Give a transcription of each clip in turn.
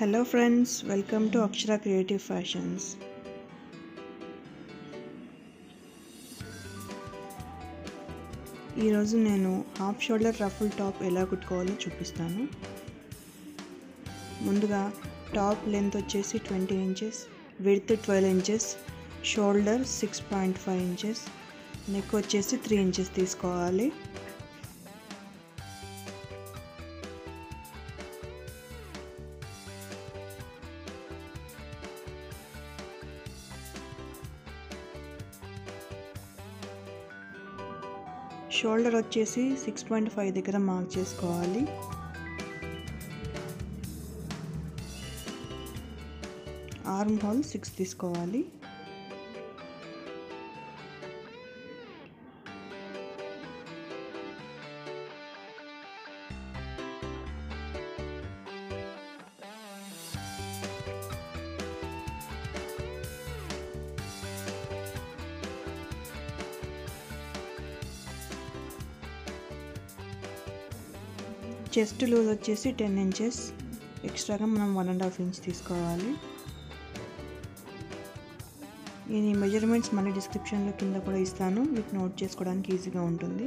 hello friends welcome to Akshara creative fashions ఈరోజు నేను half shoulder ruffle top ఎలా కుట్టుకోవాలో చూపిస్తాను ముందుగా టాప్ లెంత్ వచ్చేసి twenty inches width twelve inches shoulder six point five inches neck వచ్చేసి త్రీ ఇంచెస్ తీసుకోవాలి షోల్డర్ వచ్చేసి సిక్స్ పాయింట్ ఫైవ్ దగ్గర మార్క్ చేసుకోవాలి ఆర్మ్ హోల్ సిక్స్ తీసుకోవాలి చెస్ట్ లూజ్ వచ్చేసి టెన్ ఇంచెస్ ఎక్స్ట్రాగా మనం వన్ అండ్ హాఫ్ ఇంచ్ తీసుకోవాలి నేను ఈ మెజర్మెంట్స్ మళ్ళీ డిస్క్రిప్షన్లో కింద కూడా ఇస్తాను మీకు నోట్ చేసుకోవడానికి ఈజీగా ఉంటుంది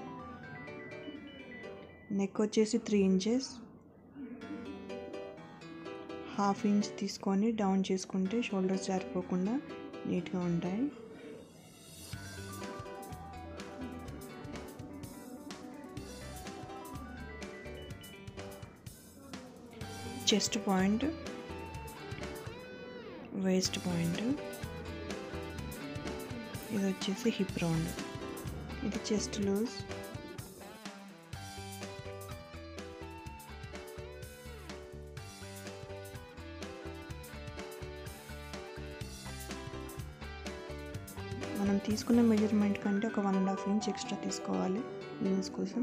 నెక్ వచ్చేసి త్రీ ఇంచెస్ హాఫ్ ఇంచ్ తీసుకొని డౌన్ చేసుకుంటే షోల్డర్స్ జారిపోకుండా నీట్గా ఉంటాయి చెస్ట్ పాయింట్ వేస్ట్ పాయింట్ ఇది వచ్చేసి హిప్ రౌండ్ ఇది చెస్ట్ లూజ్ మనం తీసుకున్న మెజర్మెంట్ కంటే ఒక one and half inch extra తీసుకోవాలి లూజ్ కోసం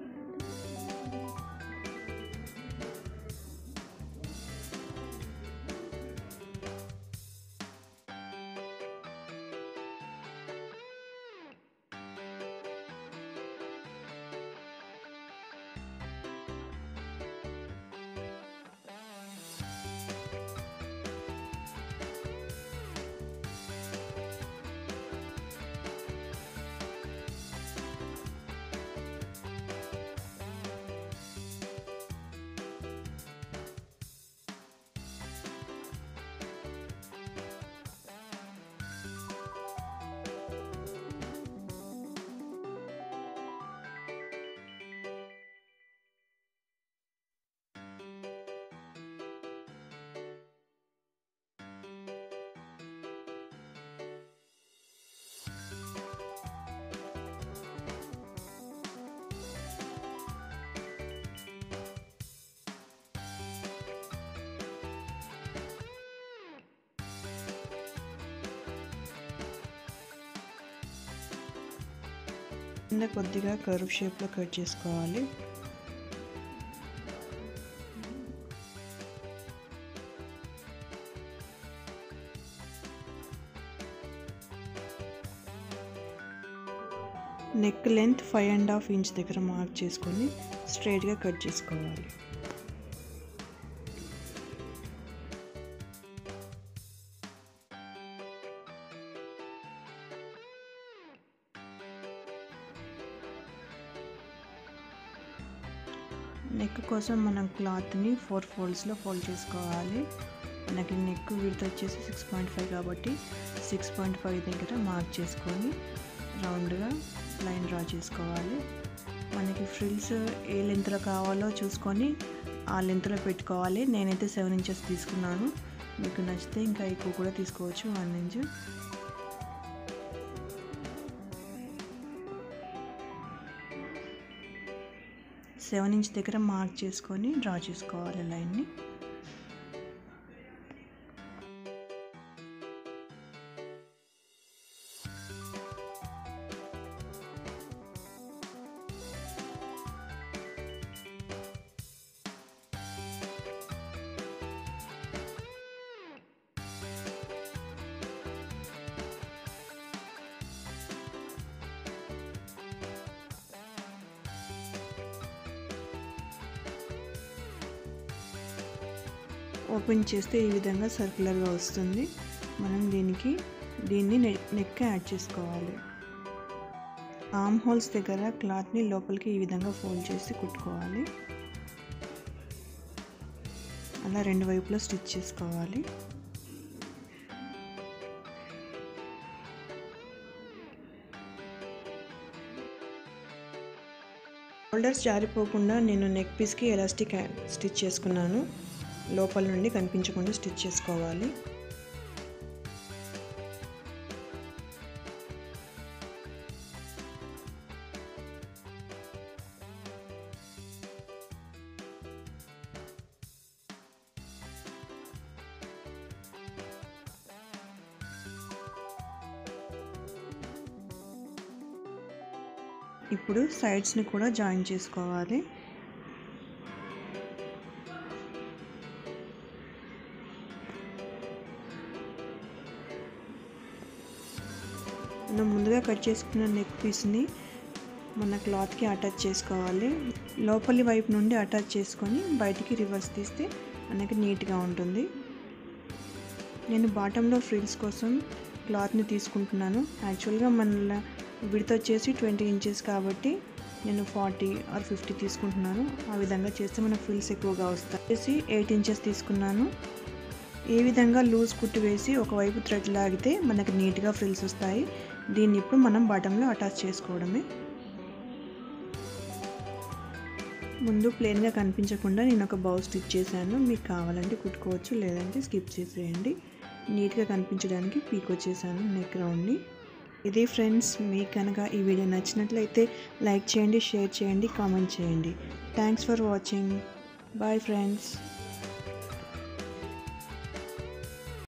కింద కొద్దిగా కర్వ్ షేప్లో కట్ చేసుకోవాలి neck length five and half inch దగ్గర మార్క్ చేసుకొని స్ట్రైట్గా కట్ చేసుకోవాలి నెక్ కోసం మనం క్లాత్ని ఫోర్ ఫోల్డ్స్లో ఫోల్డ్ చేసుకోవాలి మనకి నెక్ విడత వచ్చేసి సిక్స్ పాయింట్ ఫైవ్ కాబట్టి సిక్స్ పాయింట్ ఫైవ్ దగ్గర మార్క్ చేసుకొని రౌండ్గా లైన్ డ్రా చేసుకోవాలి మనకి ఫ్రిల్స్ ఏ లెంత్లో కావాలో చూసుకొని ఆ లెంత్లో పెట్టుకోవాలి నేనైతే సెవెన్ ఇంచెస్ తీసుకున్నాను మీకు నచ్చితే ఇంకా ఎక్కువ కూడా తీసుకోవచ్చు వన్ ఇంచ్ సెవెన్ ఇంచ్ దగ్గర మార్క్ చేసుకొని డ్రా చేసుకోవాలి లైన్ని ఓపెన్ చేస్తే ఈ విధంగా సర్క్యులర్గా వస్తుంది మనం దీనికి దీన్ని నెక్ యాడ్ చేసుకోవాలి ఆమ్ హోల్స్ దగ్గర క్లాత్ని లోపలికి ఈ విధంగా ఫోల్డ్ చేసి కుట్టుకోవాలి అలా రెండు వైపులా స్టిచ్ చేసుకోవాలి షోల్డర్స్ జారిపోకుండా నేను నెక్ పీస్కి ఎలాస్టిక్ స్టిచ్ చేసుకున్నాను లోపల నుండి కనిపించకుండా స్టిచ్ చేసుకోవాలి ఇప్పుడు సైడ్స్ని కూడా జాయిన్ చేసుకోవాలి మనం ముందుగా కట్ చేసుకున్న నెక్ పీస్ని మన క్లాత్కి అటాచ్ చేసుకోవాలి లోపలి వైపు నుండి అటాచ్ చేసుకొని బయటికి రివర్స్ తీస్తే మనకి నీట్గా ఉంటుంది నేను బాటంలో ఫ్రిల్స్ కోసం క్లాత్ని తీసుకుంటున్నాను యాక్చువల్గా మన విడత వచ్చేసి ట్వంటీ ఇంచెస్ కాబట్టి నేను ఫార్టీ ఆర్ ఫిఫ్టీ తీసుకుంటున్నాను ఆ విధంగా చేస్తే మన ఫ్రిల్స్ ఎక్కువగా వస్తాయి వచ్చేసి ఎయిట్ ఇంచెస్ తీసుకున్నాను ఏ విధంగా లూజ్ కుట్టి వేసి ఒకవైపు థ్రెడ్ లాగితే మనకి నీట్గా ఫ్రిల్స్ వస్తాయి దీన్ని ఇప్పుడు మనం బాటంలో అటాచ్ చేసుకోవడమే ముందు ప్లెయిన్గా కనిపించకుండా నేను ఒక బౌ స్టిచ్ చేశాను మీకు కావాలంటే కుట్టుకోవచ్చు లేదంటే స్కిప్ చేసేయండి నీట్గా కనిపించడానికి పీక్ వచ్చేసాను నెక్ రౌండ్ని ఇది ఫ్రెండ్స్ మీకు కనుక ఈ వీడియో నచ్చినట్లయితే లైక్ చేయండి షేర్ చేయండి కామెంట్ చేయండి thanks for watching bye friends